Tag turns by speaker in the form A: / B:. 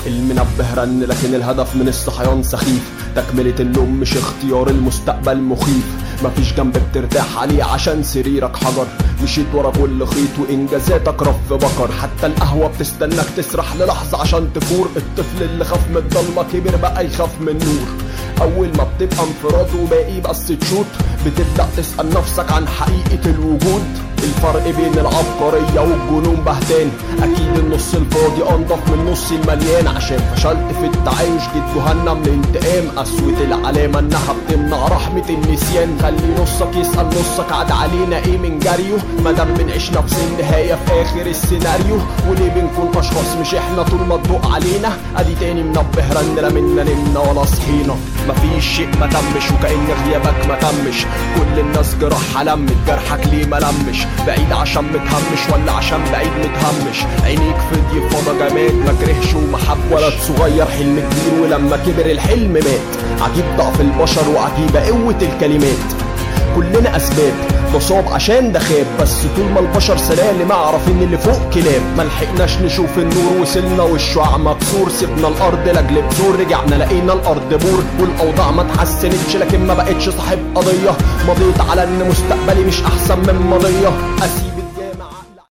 A: المنبه رن لكن الهدف من الصحيان سخيف تكملة النوم مش اختيار المستقبل مخيف مفيش جنب بترتاح عليه عشان سريرك حجر مشيت ورا كل خيط وانجازاتك رف بكر حتى القهوة بتستناك تسرح للحظة عشان تفور الطفل اللي خاف من الضلمة كبر بقى يخاف من النور اول ما بتبقى انفراد وباقي بس تشوت بتبدأ تسأل نفسك عن حقيقة الوجود الفرق بين العبقرية والجنون بهتان أكيد النص الفاضي أنضف من النص المليان عشان فشلت في التعايش جيت جهنم الانتقام قسوة العلامة إنها بتمنع رحمة النسيان خلي نصك يسأل نصك عاد علينا إيه من جريه مادام بنعيش نفس النهاية في آخر السيناريو وليه بنكون أشخاص مش إحنا طول ما تدق علينا أدي تاني منبه رن لا منا نمنا ولا صحينا مفيش شيء ما تمش وكأن غيابك ما تمش كل الناس جراح لمت جرحك ليه ما لمش بعيد عشان متهمش ولا عشان بعيد متهمش عينيك فضي فضا جماد ما كرهش وما حب ولد صغير حلم كبير ولما كبر الحلم مات عجيب ضعف البشر وعجيبة قوة الكلمات كلنا أسباب مصاب عشان ده خاب بس طول ما البشر سلالم اعرف ان اللي فوق كلاب ملحقناش نشوف النور وصلنا والشعاع مكسور سيبنا الارض لاجل بذور رجعنا لقينا الارض بور والاوضاع ما اتحسنتش لكن ما بقتش صاحب قضيه مضيت على ان مستقبلي مش احسن من ماضيه اسيب